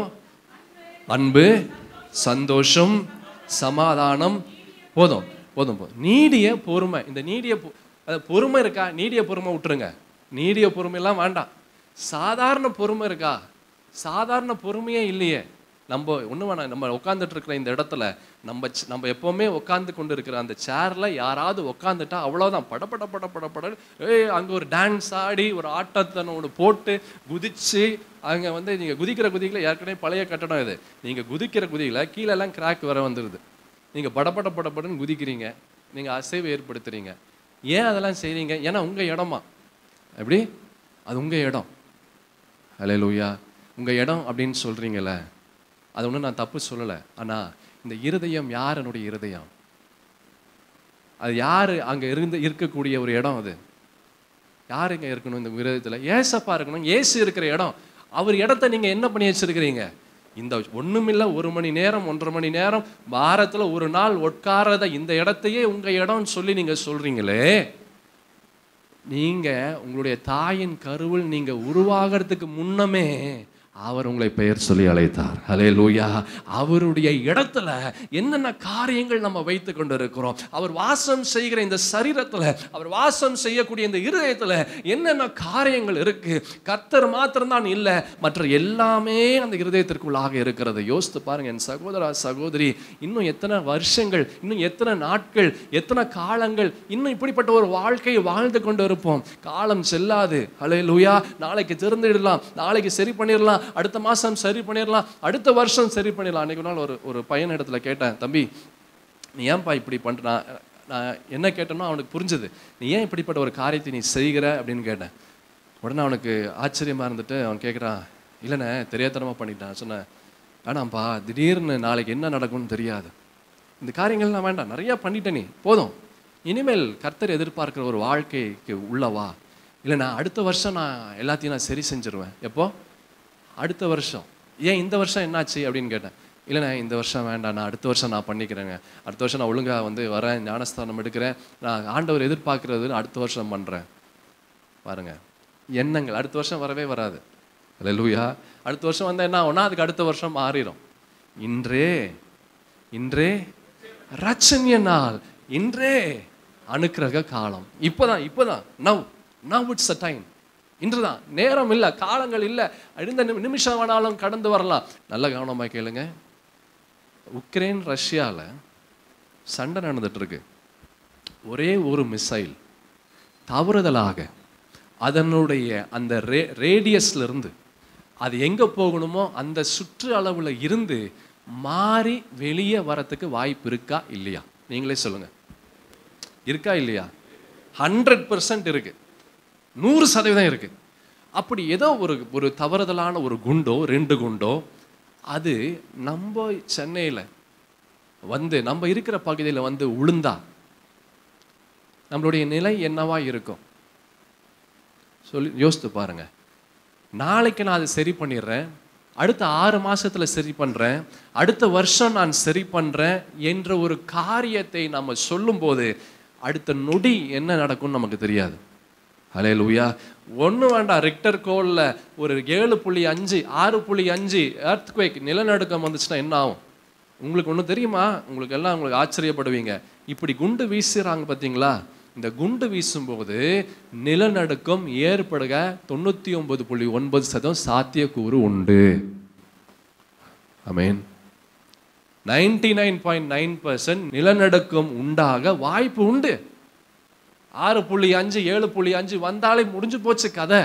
அன்பு சந்தோஷம் சமாதானம் போதும் போதும் போதும் நீடிய பொறுமை இந்த நீடிய பொ- அது பொறுமை இருக்கா நீடிய பொறுமை விட்டுருங்க நீடிய பொறுமையெல்லாம் வேண்டாம் சாதாரண பொறுமை இருக்கா சாதாரண பொறுமையே இல்லையே நம்ம ஒன்றும் வேணாம் நம்ம உட்காந்துட்டு இருக்கிற இந்த இடத்துல நம்ம சி- நம்ம எப்பவுமே உட்காந்து கொண்டு இருக்கிற அந்த சேர்ல யாராவது உட்காந்துட்டா அவ்வளோதான் படபட படபட பட ஏய் அங்கே ஒரு டான்ஸ் ஆடி ஒரு ஆட்டத்தனை ஒன்று போட்டு குதிச்சு அங்கே வந்து நீங்கள் குதிக்கிற குதிகளை ஏற்கனவே பழைய கட்டடம் இது நீங்கள் குதிக்கிற குதிகளை கீழே எல்லாம் கிராக் வர வந்துடுது நீங்கள் படபட படபடன்னு குதிக்கிறீங்க நீங்கள் அசைவு ஏற்படுத்துறீங்க ஏன் அதெல்லாம் செய்றீங்க ஏன்னா உங்கள் இடமா எப்படி அது உங்கள் இடம் ஹலே லூயா உங்கள் இடம் அப்படின்னு சொல்கிறீங்களே அது ஒன்றும் நான் தப்பு சொல்லலை ஆனால் இந்த இருதயம் யாரனுடைய இருதயம் அது யார் அங்கே இருந்து இருக்கக்கூடிய ஒரு இடம் அது யார் இங்கே இருக்கணும் இந்த விரதத்தில் ஏசப்பா இருக்கணும் ஏசு இருக்கிற இடம் அவர் இடத்த நீங்கள் என்ன பண்ணி வச்சிருக்கிறீங்க இந்த ஒண்ணுமில்ல ஒரு மணி நேரம் ஒன்றரை மணி நேரம் வாரத்தில் ஒரு நாள் உட்காரத இந்த இடத்தையே உங்கள் இடம்னு சொல்லி நீங்கள் சொல்கிறீங்களே நீங்கள் உங்களுடைய தாயின் கருவில் நீங்கள் உருவாகிறதுக்கு முன்னமே அவர் உங்களை பெயர் சொல்லி அழைத்தார் ஹலே லூயா அவருடைய இடத்துல என்னென்ன காரியங்கள் நம்ம வைத்து கொண்டு இருக்கிறோம் அவர் வாசம் செய்கிற இந்த சரீரத்தில் அவர் வாசம் செய்யக்கூடிய இந்த இருதயத்தில் என்னென்ன காரியங்கள் இருக்கு கர்த்தர் மாத்திரம்தான் இல்லை மற்ற எல்லாமே அந்த இருதயத்திற்குள்ளாக இருக்கிறது யோசித்து பாருங்க என் சகோதரா சகோதரி இன்னும் எத்தனை வருஷங்கள் இன்னும் எத்தனை நாட்கள் எத்தனை காலங்கள் இன்னும் இப்படிப்பட்ட ஒரு வாழ்க்கையை வாழ்ந்து கொண்டு இருப்போம் காலம் செல்லாது ஹலே லூயா நாளைக்கு திறந்துடலாம் நாளைக்கு சரி பண்ணிடலாம் அடுத்த மாதம் சரி பண்ணிடலாம் அடுத்த வருஷம் சரி பண்ணிடலாம் அன்னைக்கு ஒரு நாள் ஒரு ஒரு பையன் இடத்துல கேட்டேன் தம்பி நீ ஏன்பா இப்படி பண்ணுற நான் நான் என்ன கேட்டேனோ அவனுக்கு புரிஞ்சுது நீ ஏன் இப்படிப்பட்ட ஒரு காரியத்தை நீ செய்கிற அப்படின்னு கேட்டேன் உடனே அவனுக்கு ஆச்சரியமாக இருந்துட்டு அவன் கேட்குறான் இல்லைண்ணே தெரியாதனமாக பண்ணிட்டான் சொன்னேன் வேணாம்ப்பா திடீர்னு நாளைக்கு என்ன நடக்கும்னு தெரியாது இந்த காரியங்கள்லாம் வேண்டாம் நிறையா பண்ணிட்ட நீ போதும் இனிமேல் கர்த்தர் எதிர்பார்க்குற ஒரு வாழ்க்கைக்கு உள்ளவா இல்லை நான் அடுத்த வருஷம் நான் எல்லாத்தையும் நான் சரி செஞ்சிருவேன் எப்போ அடுத்த வருஷம் ஏன் இந்த வருஷம் என்னாச்சு அப்படின்னு கேட்டேன் இல்லைண்ணே இந்த வருஷம் வேண்டாம் நான் அடுத்த வருஷம் நான் பண்ணிக்கிறேங்க அடுத்த வருஷம் நான் ஒழுங்காக வந்து வரேன் ஞானஸ்தானம் எடுக்கிறேன் நான் ஆண்டவர் எதிர்பார்க்கறது அடுத்த வருஷம் பண்ணுறேன் பாருங்க எண்ணங்கள் அடுத்த வருஷம் வரவே வராது லூயா அடுத்த வருஷம் வந்தால் என்ன ஆகும்னா அதுக்கு அடுத்த வருஷம் மாறிடும் இன்றே இன்றே ரச்சனிய நாள் இன்றே அனுக்கிரக காலம் இப்போதான் இப்போதான் now now it's a time இன்றுதான் நேரம் இல்லை காலங்கள் இல்லை அடுத்த நிமி- நிமிஷம் வேணாலும் கடந்து வரலாம் நல்ல கவனமாக கேளுங்க உக்ரைன் ரஷ்யாவில் சண்டை நடந்துட்டு இருக்கு ஒரே ஒரு மிசைல் தவறுதலாக அதனுடைய அந்த ரே ரேடியஸ்ல இருந்து அது எங்கே போகணுமோ அந்த சுற்று அளவில் இருந்து மாறி வெளியே வரத்துக்கு வாய்ப்பு இருக்கா இல்லையா நீங்களே சொல்லுங்க இருக்கா இல்லையா ஹண்ட்ரட் பர்சன்ட் இருக்கு நூறு சதவீதம் இருக்கு அப்படி ஏதோ ஒரு ஒரு தவறுதலான ஒரு குண்டோ ரெண்டு குண்டோ அது நம்ம சென்னையில் வந்து நம்ம இருக்கிற பகுதியில் வந்து உளுந்தா நம்மளுடைய நிலை என்னவா இருக்கும் சொல்லி யோசித்து பாருங்க நாளைக்கு நான் அதை சரி பண்ணிடுறேன் அடுத்த ஆறு மாசத்துல சரி பண்றேன் அடுத்த வருஷம் நான் சரி பண்றேன் என்ற ஒரு காரியத்தை நம்ம சொல்லும்போது அடுத்த நொடி என்ன நடக்கும்னு நமக்கு தெரியாது ஹலே லூயா ஒன்றும் வேண்டாம் ரிக்டர் கோலில் ஒரு ஏழு புள்ளி அஞ்சு ஆறு புள்ளி அஞ்சு எர்த்குவேக் நிலநடுக்கம் வந்துச்சுன்னா என்ன ஆகும் உங்களுக்கு ஒன்று தெரியுமா உங்களுக்கு எல்லாம் உங்களுக்கு ஆச்சரியப்படுவீங்க இப்படி குண்டு வீசுறாங்க பார்த்தீங்களா இந்த குண்டு வீசும்போது நிலநடுக்கம் ஏற்படுக தொண்ணூற்றி ஒன்பது புள்ளி ஒன்பது சதம் சாத்தியக்கூறு உண்டு amen ninety nine point nine percent நிலநடுக்கம் உண்டாக வாய்ப்பு உண்டு ஆறு புள்ளி அஞ்சு ஏழு புள்ளி அஞ்சு வந்தாலே முடிஞ்சு போச்சு கதை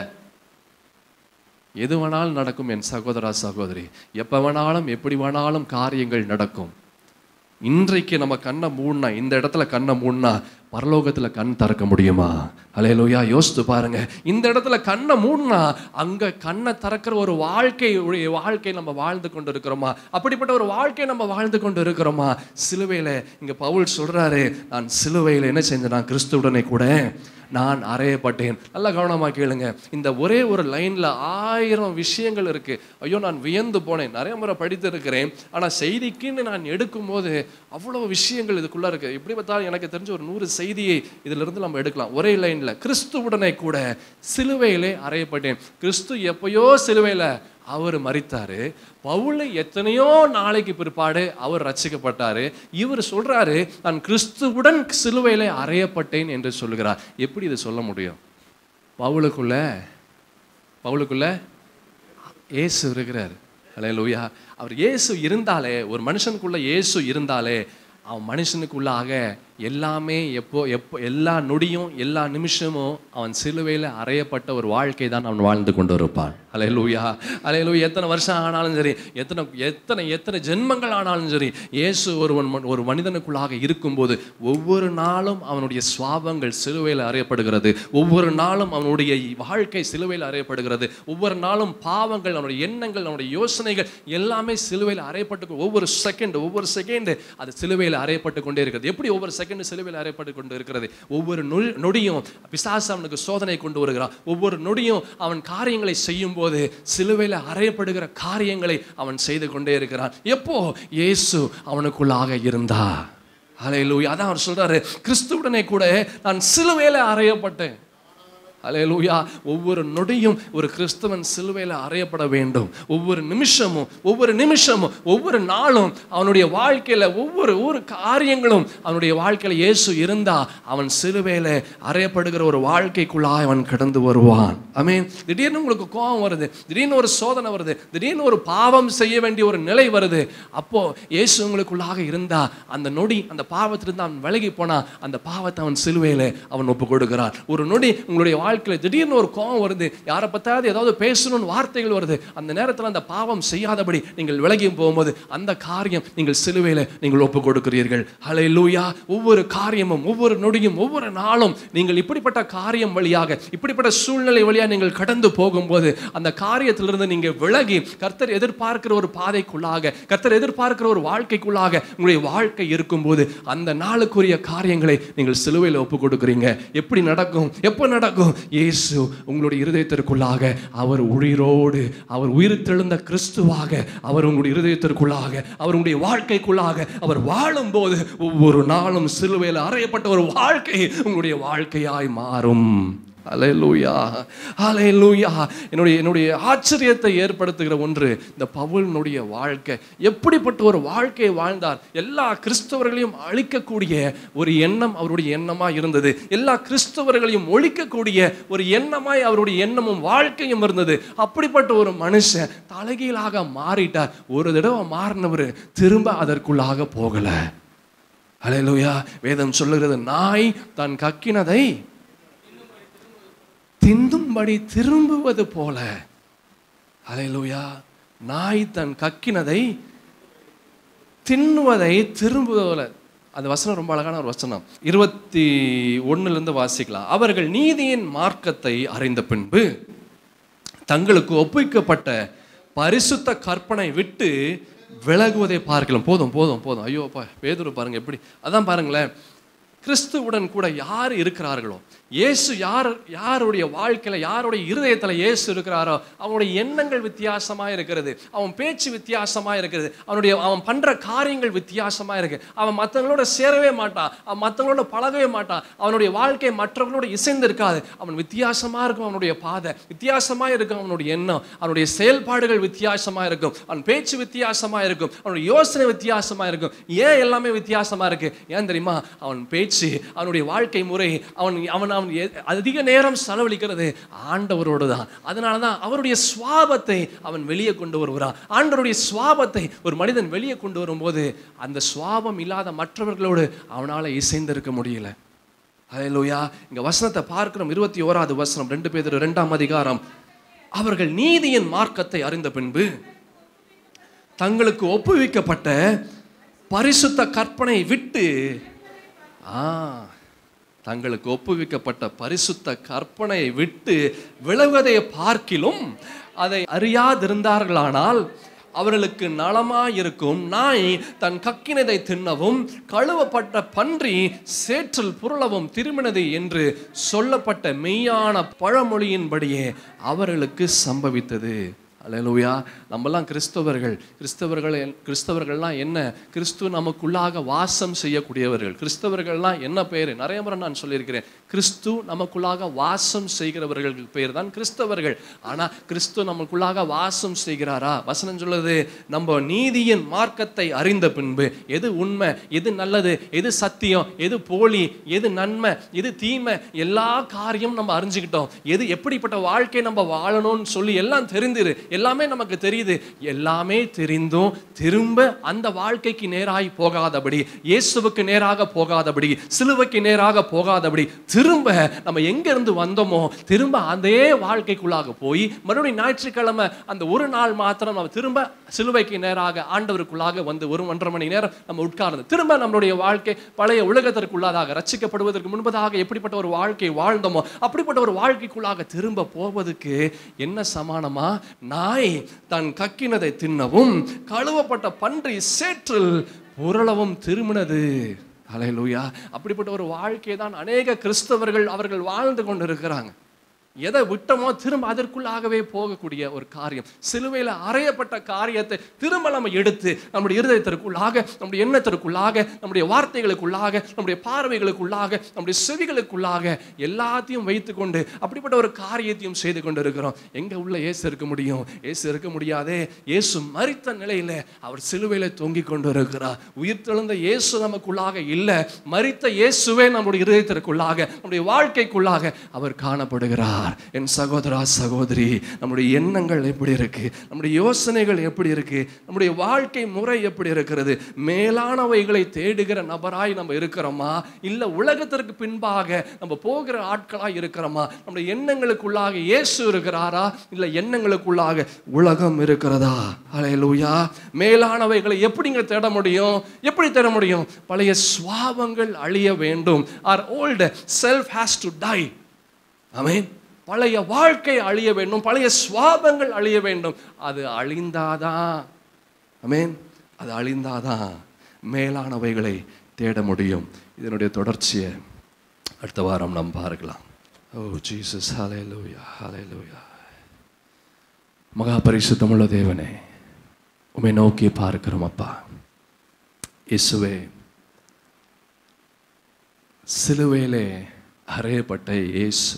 எது வேணாலும் நடக்கும் என் சகோதரா சகோதரி எப்போ வேணாலும் எப்படி வேணாலும் காரியங்கள் நடக்கும் இன்றைக்கு நம்ம கண்ணை மூடினா இந்த இடத்துல கண்ணை மூடினா பரலோகத்துல கண் திறக்க முடியுமா அலையலோயா யோசித்து பாருங்க இந்த இடத்துல கண்ணை மூடினா அங்க கண்ணை திறக்கிற ஒரு வாழ்க்கை உடைய வாழ்க்கை நம்ம வாழ்ந்து கொண்டு இருக்கிறோமா அப்படிப்பட்ட ஒரு வாழ்க்கை நம்ம வாழ்ந்து கொண்டு இருக்கிறோமா சிலுவையில இங்க பவுல் சொல்றாரு நான் சிலுவையில என்ன செஞ்சேன் நான் கிறிஸ்துவுடனே கூட நான் அறையப்பட்டேன் நல்லா கவனமா கேளுங்க இந்த ஒரே ஒரு லைன்ல ஆயிரம் விஷயங்கள் இருக்கு ஐயோ நான் வியந்து போனேன் நிறைய முறை படித்து இருக்கிறேன் ஆனா செய்திக்குன்னு நான் எடுக்கும்போது அவ்வளவு விஷயங்கள் இதுக்குள்ள இருக்கு எப்படி பார்த்தாலும் எனக்கு தெரிஞ்ச ஒரு நூறு செய்தியை இதுல இருந்து நம்ம எடுக்கலாம் ஒரே லைன்ல கிறிஸ்துவுடனே கூட சிலுவையிலே அறையப்பட்டேன் கிறிஸ்து எப்பயோ சிலுவையில அவர் மரித்தாரு பவுல் எத்தனையோ நாளைக்கு பிற்பாடு அவர் ரட்சிக்கப்பட்டாரு இவர் சொல்றாரு நான் கிறிஸ்துவுடன் சிலுவையிலே அறையப்பட்டேன் என்று சொல்லுகிறார் எப்படி இதை சொல்ல முடியும் பவுலுக்குள்ள பவுலுக்குள்ள இயேசு இருக்கிறார் அல்லேலூயா அவர் இயேசு இருந்தாலே ஒரு மனுஷனுக்குள்ள இயேசு இருந்தாலே அவன் மனுஷனுக்குள்ளாக எல்லாமே எப்போ எப்போ எல்லா நொடியும் எல்லா நிமிஷமும் அவன் சிலுவையில் அறையப்பட்ட ஒரு வாழ்க்கை தான் அவன் வாழ்ந்து கொண்டு இருப்பான் அலையலூயா அலையலூயா எத்தனை வருஷம் ஆனாலும் சரி எத்தனை எத்தனை எத்தனை ஜென்மங்கள் ஆனாலும் சரி இயேசு ஒருவன் ம- ஒரு மனிதனுக்குள்ளாக இருக்கும்போது ஒவ்வொரு நாளும் அவனுடைய சுவாபங்கள் சிலுவையில் அறையப்படுகிறது ஒவ்வொரு நாளும் அவனுடைய வாழ்க்கை சிலுவையில் அறையப்படுகிறது ஒவ்வொரு நாளும் பாவங்கள் அவனுடைய எண்ணங்கள் அவனுடைய யோசனைகள் எல்லாமே சிலுவையில் அறையப்பட்டு ஒவ்வொரு செகண்ட் ஒவ்வொரு செகண்ட் அது சிலுவையில் அறையப்பட்டு கொண்டே இருக்கிறது எப்படி ஒவ்வொரு செகண்ட் சிலுவையில் அறையப்பட்டு கொண்டு இருக்கிறது ஒவ்வொரு நொ- நொடியும் பிசாசு அவனுக்கு சோதனை கொண்டு வருகிறான் ஒவ்வொரு நொடியும் அவன் காரியங்களை செய்யும் போது சிலுவையில் அறையப்படுகிற காரியங்களை அவன் செய்து கொண்டே இருக்கிறான் எப்போ இயேசு அவனுக்குள்ளாக இருந்தா ஹalleluya அதான் அவர் சொல்றாரு கிறிஸ்துவுடனே கூட நான் சிலுவையில் அறையப்பட்டேன் ஹalleluya ஒவ்வொரு நொடியும் ஒரு கிறிஸ்தவன் சிலுவையில் அறையப்பட வேண்டும் ஒவ்வொரு நிமிஷமும் ஒவ்வொரு நிமிஷமும் ஒவ்வொரு நாளும் அவனுடைய வாழ்க்கையில ஒவ்வொரு ஒரு காரியங்களும் அவனுடைய வாழ்க்கையில இயேசு இருந்தா அவன் சிலுவையில் அறையப்படுகிற ஒரு வாழ்க்கைக்குள்ளாக அவன் கடந்து வருவான் ஆமென் திடீர்னு உங்களுக்கு கோபம் வருது திடீர்னு ஒரு சோதனை வருது திடீர்னு ஒரு பாவம் செய்ய வேண்டிய ஒரு நிலை வருது அப்போ இயேசு உங்களுக்குள்ளாக இருந்தா அந்த நொடி அந்த பாவத்திலிருந்து அவன் விலகி போனா அந்த பாவத்தை அவன் சிலுவையில் அவன் ஒப்பு கொடுக்கிறான் ஒரு நொடி உங்களுடைய வாழ்க்கையில் திடீர்னு ஒரு கோபம் வருது யாரை பத்தாவது ஏதாவது பேசணும்னு வார்த்தைகள் வருது அந்த நேரத்தில் அந்த பாவம் செய்யாதபடி நீங்கள் விலகி போகும்போது அந்த காரியம் நீங்கள் சிலுவையில் நீங்கள் ஒப்பு கொடுக்கிறீர்கள் ஹலே லூயா ஒவ்வொரு காரியமும் ஒவ்வொரு நொடியும் ஒவ்வொரு நாளும் நீங்கள் இப்படிப்பட்ட காரியம் வழியாக இப்படிப்பட்ட சூழ்நிலை வழியாக நீங்கள் கடந்து போகும்போது அந்த காரியத்திலிருந்து நீங்கள் விலகி கர்த்தர் எதிர்பார்க்கிற ஒரு பாதைக்குள்ளாக கர்த்தர் எதிர்பார்க்கிற ஒரு வாழ்க்கைக்குள்ளாக உங்களுடைய வாழ்க்கை இருக்கும்போது அந்த நாளுக்குரிய காரியங்களை நீங்கள் சிலுவையில் ஒப்பு கொடுக்குறீங்க எப்படி நடக்கும் எப்போ நடக்கும் இயேசு உங்களுடைய இருதயத்திற்குள்ளாக அவர் உயிரோடு அவர் உயிர் தெழுந்த கிறிஸ்துவாக அவர் உங்களுடைய இருதயத்திற்குள்ளாக அவர் உங்களுடைய வாழ்க்கைக்குள்ளாக அவர் வாழும்போது ஒவ்வொரு நாளும் சிலுவையில் அறையப்பட்ட ஒரு வாழ்க்கை உங்களுடைய வாழ்க்கையாய் மாறும் அலையலூயா அலையலூயா என்னுடைய என்னுடைய ஆச்சரியத்தை ஏற்படுத்துகிற ஒன்று இந்த பவுலினுடைய வாழ்க்கை எப்படிப்பட்ட ஒரு வாழ்க்கையை வாழ்ந்தார் எல்லா கிறிஸ்தவர்களையும் அழிக்கக்கூடிய ஒரு எண்ணம் அவருடைய எண்ணமாய் இருந்தது எல்லா கிறிஸ்தவர்களையும் ஒழிக்கக்கூடிய ஒரு எண்ணமாய் அவருடைய எண்ணமும் வாழ்க்கையும் இருந்தது அப்படிப்பட்ட ஒரு மனுஷன் தலைகீழாக மாறிட்டார் ஒரு தடவை மாறினவர் திரும்ப அதற்குள்ளாக போகல அலையலூயா வேதம் சொல்லுகிறது நாய் தன் கக்கினதை தின்னும்படி திரும்புவது போல அலையலூயா நாய் தன் கக்கினதை தின்னுவதை திரும்புவது போல அந்த வசனம் ரொம்ப அழகான ஒரு வசனம் இருபத்தி ஒண்ணுல வாசிக்கலாம் அவர்கள் நீதியின் மார்க்கத்தை அறிந்த பின்பு தங்களுக்கு ஒப்புவிக்கப்பட்ட பரிசுத்த கற்பனை விட்டு விலகுவதை பார்க்கலாம் போதும் போதும் போதும் ஐயோ அப்பா பேதுரு பாருங்க எப்படி அதான் பாருங்களேன் கிறிஸ்துவுடன் கூட யார் இருக்கிறார்களோ இயேசு யார் யாருடைய வாழ்க்கையில யாருடைய இருதயத்துல இயேசு இருக்கிறாரோ அவனுடைய எண்ணங்கள் வித்தியாசமா இருக்கிறது அவன் பேச்சு வித்தியாசமா இருக்கிறது அவனுடைய அவன் பண்ற காரியங்கள் வித்தியாசமா இருக்கு அவன் மற்றவங்களோட சேரவே மாட்டான் அவன் மற்றவங்களோட பழகவே மாட்டான் அவனுடைய வாழ்க்கை மற்றவங்களோட இசைந்து இருக்காது அவன் வித்தியாசமா இருக்கும் அவனுடைய பாதை வித்தியாசமா இருக்கும் அவனுடைய எண்ணம் அவனுடைய செயல்பாடுகள் வித்தியாசமா இருக்கும் அவன் பேச்சு வித்தியாசமா இருக்கும் அவனுடைய யோசனை வித்தியாசமா இருக்கும் ஏன் எல்லாமே வித்தியாசமா இருக்கு ஏன் தெரியுமா அவன் பேச்சு அவனுடைய வாழ்க்கை முறை அவன் அவன் அவன் எ- அதிக நேரம் செலவழிக்கிறது ஆண்டவரோடு தான் அதனால தான் அவருடைய சுவாபத்தை அவன் வெளியே கொண்டு வருகிறான் ஆண்டவருடைய சுவாபத்தை ஒரு மனிதன் வெளியே கொண்டு வரும்போது அந்த சுவாபம் இல்லாத மற்றவர்களோடு அவனால இசைந்திருக்க முடியல ஹalleluya இங்க வசனத்தை பார்க்கிறோம் இருபத்தி ஓராவது வசனம் ரெண்டு பேர் இரண்டாம் அதிகாரம் அவர்கள் நீதியின் மார்க்கத்தை அறிந்த பின்பு தங்களுக்கு ஒப்புவிக்கப்பட்ட பரிசுத்த கற்பனை விட்டு ஆ தங்களுக்கு ஒப்புவிக்கப்பட்ட பரிசுத்த கற்பனையை விட்டு விலகுவதை பார்க்கிலும் அதை அறியாதிருந்தார்களானால் அவர்களுக்கு நலமாயிருக்கும் நாய் தன் கக்கினதை தின்னவும் கழுவப்பட்ட பன்றி சேற்றில் புரளவும் திரும்பினது என்று சொல்லப்பட்ட மெய்யான பழமொழியின்படியே அவர்களுக்கு சம்பவித்தது அல்லேலூயா நம்மலாம் கிறிஸ்தவர்கள் கிறிஸ்தவர்கள் என்- கிறிஸ்தவர்கள்லாம் என்ன கிறிஸ்து நமக்குள்ளாக வாசம் செய்யக்கூடியவர்கள் கிறிஸ்தவர்கள்லாம் என்ன பேர் நிறைய முறை நான் சொல்லியிருக்கிறேன் கிறிஸ்து நமக்குள்ளாக வாசம் செய்கிறவர்கள் பேர் தான் கிறிஸ்தவர்கள் ஆனா கிறிஸ்து நமக்குள்ளாக வாசம் செய்கிறாரா வசனம் சொல்லுது நம்ம நீதியின் மார்க்கத்தை அறிந்த பின்பு எது உண்மை எது நல்லது எது சத்தியம் எது போலி எது நன்மை எது தீமை எல்லா காரியமும் நம்ம அறிஞ்சுக்கிட்டோம் எது எப்படிப்பட்ட வாழ்க்கை நம்ம வாழணும்னு சொல்லி எல்லாம் தெரிந்துரு எல்லாமே நமக்கு தெரியுது எல்லாமே தெரிந்தும் திரும்ப அந்த வாழ்க்கைக்கு நேராய் போகாதபடி இயேசுவுக்கு நேராக போகாதபடி சிலுவைக்கு நேராக போகாதபடி திரும்ப நம்ம எங்க இருந்து வந்தோமோ திரும்ப அதே வாழ்க்கைக்குள்ளாக போய் மறுபடியும் ஞாயிற்றுக்கிழமை அந்த ஒரு நாள் மாத்திரம் நம்ம திரும்ப சிலுவைக்கு நேராக ஆண்டவருக்குள்ளாக வந்து ஒரு ஒன்றரை மணி நேரம் நம்ம உட்கார்ந்து திரும்ப நம்மளுடைய வாழ்க்கை பழைய உலகத்திற்குள்ளாதாக ரட்சிக்கப்படுவதற்கு முன்பதாக எப்படிப்பட்ட ஒரு வாழ்க்கை வாழ்ந்தோமோ அப்படிப்பட்ட ஒரு வாழ்க்கைக்குள்ளாக திரும்ப போவதுக்கு என்ன சமானமா நாய் தன் கக்கினதை தின்னவும் கழுவப்பட்ட பன்றி சேற்றில் புரளவும் திரும்பினது அலையலூயா அப்படிப்பட்ட ஒரு வாழ்க்கை தான் அநேக கிறிஸ்தவர்கள் அவர்கள் வாழ்ந்து கொண்டு இருக்கிறாங்க எதை விட்டோமோ திரும்ப அதற்குள்ளாகவே போகக்கூடிய ஒரு காரியம் சிலுவையில் அறையப்பட்ட காரியத்தை திரும்ப நம்ம எடுத்து நம்முடைய இருதயத்திற்குள்ளாக நம்முடைய எண்ணத்திற்குள்ளாக நம்முடைய வார்த்தைகளுக்குள்ளாக நம்முடைய பார்வைகளுக்குள்ளாக நம்முடைய செவிகளுக்குள்ளாக எல்லாத்தையும் வைத்துக்கொண்டு அப்படிப்பட்ட ஒரு காரியத்தையும் செய்து கொண்டு இருக்கிறோம் எங்க உள்ள இயேசு இருக்க முடியும் இயேசு இருக்க முடியாதே இயேசு மரித்த நிலையில அவர் சிலுவையில தொங்கிக் கொண்டு இருக்கிறார் உயிர் தெழுந்த இயேசு நமக்குள்ளாக இல்லை மரித்த இயேசுவே நம்முடைய இருதயத்திற்குள்ளாக நம்முடைய வாழ்க்கைக்குள்ளாக அவர் காணப்படுகிறார் என் சகோதரா சகோதரி நம்முடைய எண்ணங்கள் எப்படி இருக்கு நம்முடைய யோசனைகள் எப்படி இருக்கு நம்முடைய வாழ்க்கை முறை எப்படி இருக்கிறது மேலானவைகளை தேடுகிற நபராய் நம்ம இருக்கிறோமா இல்ல உலகத்திற்கு பின்பாக நம்ம போகிற ஆட்களாய் இருக்கிறோமா நம்முடைய எண்ணங்களுக்குள்ளாக இயேசு இருக்கிறாரா இல்ல எண்ணங்களுக்குள்ளாக உலகம் இருக்கிறதா அலையலூயா மேலானவைகளை எப்படிங்க தேட முடியும் எப்படி தேட முடியும் பழைய சுவாபங்கள் அழிய வேண்டும் our old self has to die amen பழைய வாழ்க்கை அழிய வேண்டும் பழைய சுவாபங்கள் அழிய வேண்டும் அது அழிந்தாதான் ஆமென் அது அழிந்தாதான் மேலானவைகளை தேட முடியும் இதனுடைய தொடர்ச்சியை அடுத்த வாரம் நாம் பார்க்கலாம் ஓ ஜீசஸ் ஹalleluya ஹalleluya மகா பரிசுத்தமுள்ள தேவனே உம்மை நோக்கி பார்க்கிறோம் அப்பா இயேசுவே சிலுவையிலே அறையப்பட்ட இயேசு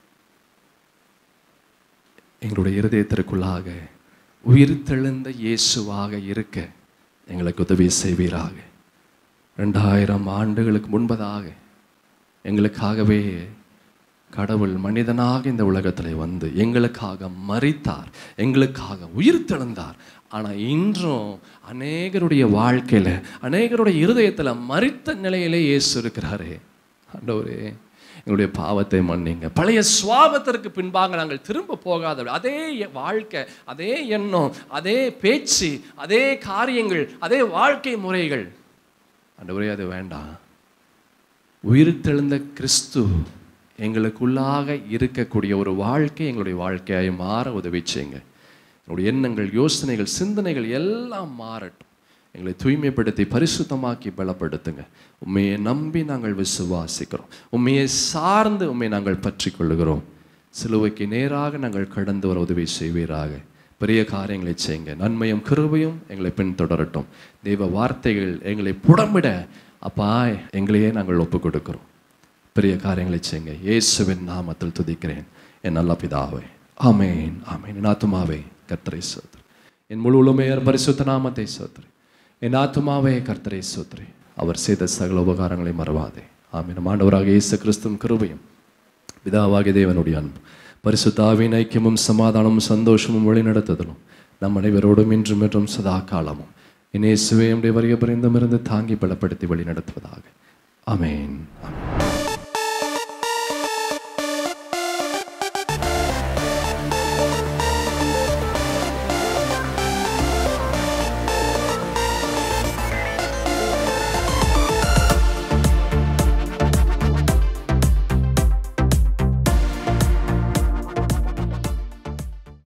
எங்களுடைய இருதயத்திற்குள்ளாக உயிர் தெழுந்த இயேசுவாக இருக்க எங்களுக்கு உதவி செய்வீராக ரெண்டாயிரம் ஆண்டுகளுக்கு முன்பதாக எங்களுக்காகவே கடவுள் மனிதனாக இந்த உலகத்தில் வந்து எங்களுக்காக மறித்தார் எங்களுக்காக உயிர் தெழுந்தார் ஆனால் இன்றும் அநேகருடைய வாழ்க்கையில் அநேகருடைய இருதயத்தில் மறித்த நிலையிலே இயேசு இருக்கிறாரே ஆண்டவரே எங்களுடைய பாவத்தை மன்னிங்க பழைய சுவாபத்திற்கு பின்பாக நாங்கள் திரும்ப போகாத அதே எ- வாழ்க்கை அதே எண்ணம் அதே பேச்சு அதே காரியங்கள் அதே வாழ்க்கை முறைகள் ஆண்டவரே அது வேண்டாம் உயிர் தெழுந்த கிறிஸ்து எங்களுக்குள்ளாக இருக்கக்கூடிய ஒரு வாழ்க்கை எங்களுடைய வாழ்க்கையாய் மாற உதவி செய்யுங்க எங்களுடைய எண்ணங்கள் யோசனைகள் சிந்தனைகள் எல்லாம் மாறட்டும் எங்களை தூய்மைப்படுத்தி பரிசுத்தமாக்கி பலப்படுத்துங்க உண்மையை நம்பி நாங்கள் விசுவாசிக்கிறோம் உண்மையை சார்ந்து உண்மை நாங்கள் பற்றி கொள்ளுகிறோம் சிலுவைக்கு நேராக நாங்கள் கடந்து வர உதவி செய்வீராக பெரிய காரியங்களை செய்யுங்க நன்மையும் கிருபையும் எங்களை பின்தொடரட்டும் தெய்வ வார்த்தைகள் எங்களை புடமிட அப்பா எங்களையே நாங்கள் ஒப்புக் கொடுக்கிறோம் பெரிய காரியங்களை செய்யுங்க இயேசுவின் நாமத்தில் துதிக்கிறேன் என் நல்ல பிதாவே ஆமென் ஆமென் என் ஆத்துமாவே கர்த்தரை சோத்ரு என் முழு உலமையர் பரிசுத்த நாமத்தை சோத்ரு என் ஆத்துமாவே கர்த்தரை சோத்ரு அவர் செய்த சகல உபகாரங்களை மறவாதே ஆமென் ஆண்டவராக இயேசு கிறிஸ்துவும் கிருபையும் பிதாவாகிய தேவனுடைய அன்பு பரிசுத்தாவின் ஐக்கியமும் சமாதானமும் சந்தோஷமும் வழிநடத்துதலும் நம் அனைவரோடும் இன்றும் என்றும் சதா காலமும் இனேசுவே நம்முடைய வரிய பரிந்தமிருந்து தாங்கி பலப்படுத்தி வழி நடத்துவதாக அமேன் ஆமென்